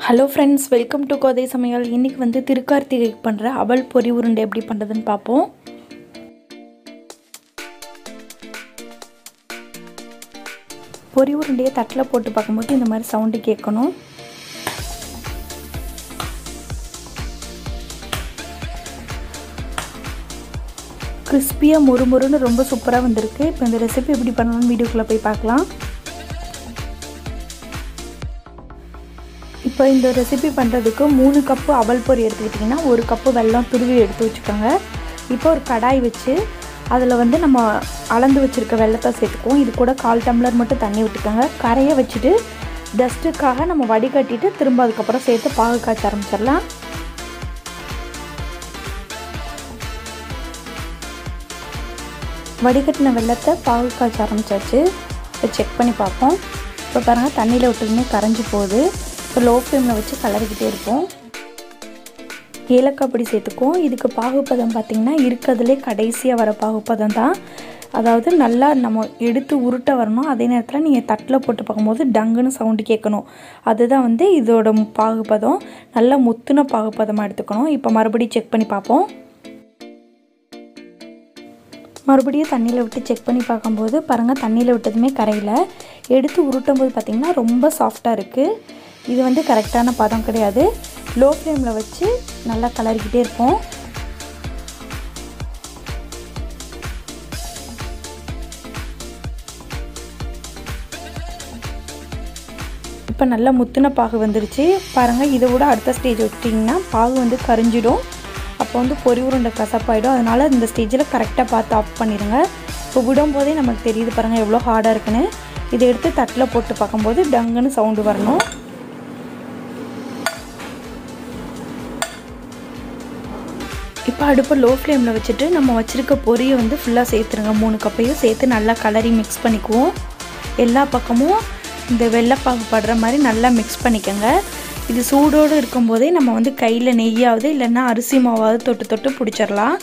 hello friends welcome to Kothai சமையல் இன்றைக்கி வந்து திருக்கார்த்திகைக்கு பண்ணுற அவல் பொரி உருண்டை எப்படி பண்ணுறதுன்னு பார்ப்போம் பொரி உருண்டையை தட்டில் போட்டு பார்க்கும்போது இந்த மாதிரி சவுண்டு கேட்கணும் கிறிஸ்பியாக முறுமுறுன்னு ரொம்ப சூப்பராக வந்திருக்கு இப்போ இந்த ரெசிபி எப்படி பண்ணணும்னு வீடியோக்குள்ளே போய் பார்க்கலாம் இப்போ இந்த ரெசிபி பண்ணுறதுக்கு மூணு கப்பு அவல் பொரி எடுத்துக்கிட்டிங்கன்னா ஒரு கப்பு வெல்லம் துருவி எடுத்து வச்சுக்கோங்க இப்போ ஒரு கடாய் வச்சு அதில் வந்து நம்ம அளந்து வச்சுருக்க வெள்ளத்தை சேர்த்துக்குவோம் இது கூட கால் டம்ளர் மட்டும் தண்ணி விட்டுக்கோங்க கரையை வச்சுட்டு டஸ்ட்டுக்காக நம்ம வடிகட்டிட்டு திரும்ப அதுக்கப்புறம் சேர்த்து பாகு காய்ச்ச ஆரம்பிச்சிடலாம் வடிகட்டின வெள்ளத்தை பாகு காய்ச்ச ஆரம்பிச்சாச்சு இப்போ செக் பண்ணி பார்ப்போம் இப்போ பாருங்கள் தண்ணியில் விட்டுமே கரைஞ்சி போகுது இப்போ லோ ஃப்ளேமில் வச்சு கலரிக்கிட்டே இருப்போம் ஏலக்காய் பொடி சேர்த்துக்குவோம் இதுக்கு பாகுப்பதம் பார்த்திங்கன்னா இருக்கிறதுலே கடைசியாக வர பாகுப்பதம் தான் அதாவது நல்லா நம்ம எடுத்து உருட்ட வரணும் அதே நேரத்தில் நீங்கள் தட்டில் போட்டு பார்க்கும்போது டங்குன்னு சவுண்டு கேட்கணும் அதுதான் வந்து இதோட பாகுப்பதம் நல்லா முத்துன பாகுப்பதமாக எடுத்துக்கணும் இப்போ மறுபடியும் செக் பண்ணி பார்ப்போம் மறுபடியும் தண்ணியில் விட்டு செக் பண்ணி பார்க்கும்போது பாருங்கள் தண்ணியில் விட்டதுமே கரையில் எடுத்து உருட்டும் போது பார்த்திங்கன்னா ரொம்ப சாஃப்டாக இருக்குது இது வந்து கரெக்டான பதம் கிடையாது லோ ஃப்ளேமில் வச்சு நல்லா கலரிக்கிட்டே இருப்போம் இப்போ நல்லா முத்தின பாகு வந்துருச்சு பாருங்கள் இதை விட அடுத்த ஸ்டேஜ் வச்சிட்டிங்கன்னா பாகு வந்து கரிஞ்சிடும் அப்போ வந்து பொரி உருண்டை கசப்பாயிடும் அதனால் இந்த ஸ்டேஜில் கரெக்டாக பார்த்து ஆஃப் பண்ணிடுங்க இப்போ விடும்போதே நமக்கு தெரியுது பாருங்கள் எவ்வளோ ஹார்டாக இருக்குன்னு இதை எடுத்து தட்டில் போட்டு பார்க்கும்போது டங்குன்னு சவுண்டு வரணும் இப்போ அடுப்பை லோ ஃப்ளேமில் வச்சுட்டு நம்ம வச்சுருக்க பொரியை வந்து ஃபுல்லாக சேர்த்துருங்க மூணு கப்பையும் சேர்த்து நல்லா கலரி மிக்ஸ் பண்ணிக்குவோம் எல்லா பக்கமும் இந்த வெள்ளைப்பாகு படுற மாதிரி நல்லா மிக்ஸ் பண்ணிக்கோங்க இது சூடோடு இருக்கும்போதே நம்ம வந்து கையில் நெய்யாவது இல்லைன்னா அரிசி மாவாவது தொட்டு தொட்டு பிடிச்சிடலாம்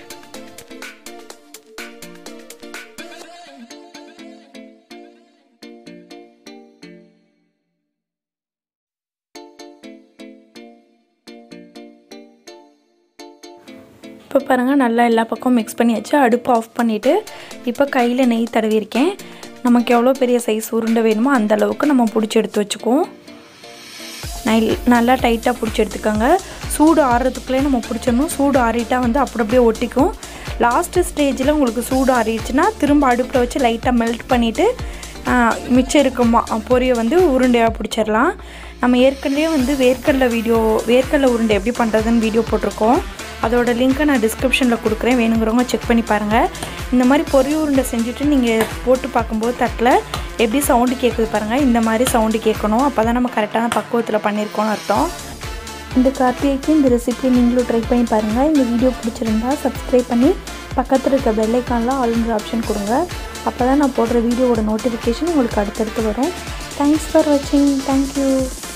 இப்போ பாருங்கள் நல்லா எல்லா பக்கமும் மிக்ஸ் பண்ணியாச்சு அடுப்பு ஆஃப் பண்ணிவிட்டு இப்போ கையில் நெய் தடவிருக்கேன் நமக்கு எவ்வளோ பெரிய சைஸ் உருண்டை வேணுமோ அந்த அளவுக்கு நம்ம பிடிச்சி எடுத்து வச்சுக்குவோம் நைல் நல்லா டைட்டாக பிடிச்சி எடுத்துக்கோங்க சூடு ஆறுறதுக்குள்ளே நம்ம பிடிச்சிடணும் சூடு ஆறிட்டா வந்து அப்படி அப்படியே ஒட்டிக்கும் லாஸ்ட்டு ஸ்டேஜில் உங்களுக்கு சூடு ஆறிடுச்சுன்னா திரும்ப அடுப்பில் வச்சு லைட்டாக மெல்ட் பண்ணிவிட்டு மிச்சம் இருக்குமா பொரியை வந்து உருண்டையாக பிடிச்சிடலாம் நம்ம ஏற்கனவே வந்து வேர்க்கடலை வீடியோ வேர்க்கடலை உருண்டை எப்படி பண்ணுறதுன்னு வீடியோ போட்டிருக்கோம் அதோட லிங்க்கை நான் டிஸ்கிரிப்ஷனில் கொடுக்குறேன் வேணுங்கிறவங்க செக் பண்ணி பாருங்கள் இந்த மாதிரி பொரி உருண்டை செஞ்சுட்டு நீங்கள் போட்டு பார்க்கும்போது தட்டில் எப்படி சவுண்டு கேட்குது பாருங்கள் இந்த மாதிரி சவுண்டு கேட்கணும் அப்போ தான் நம்ம கரெக்டான பக்குவத்தில் பண்ணியிருக்கோம்னு அர்த்தம் இந்த கார்த்திகைக்கு இந்த ரெசிபி நீங்களும் ட்ரை பண்ணி பாருங்கள் இந்த வீடியோ பிடிச்சிருந்தா சப்ஸ்கிரைப் பண்ணி பக்கத்தில் இருக்க பெல்லைக்கானில் ஆளுங்கிற ஆப்ஷன் கொடுங்க அப்போ தான் நான் போடுற வீடியோவோட நோட்டிஃபிகேஷன் உங்களுக்கு அடுத்தடுத்து வரும் தேங்க்ஸ் ஃபார் வாட்சிங் தேங்க்யூ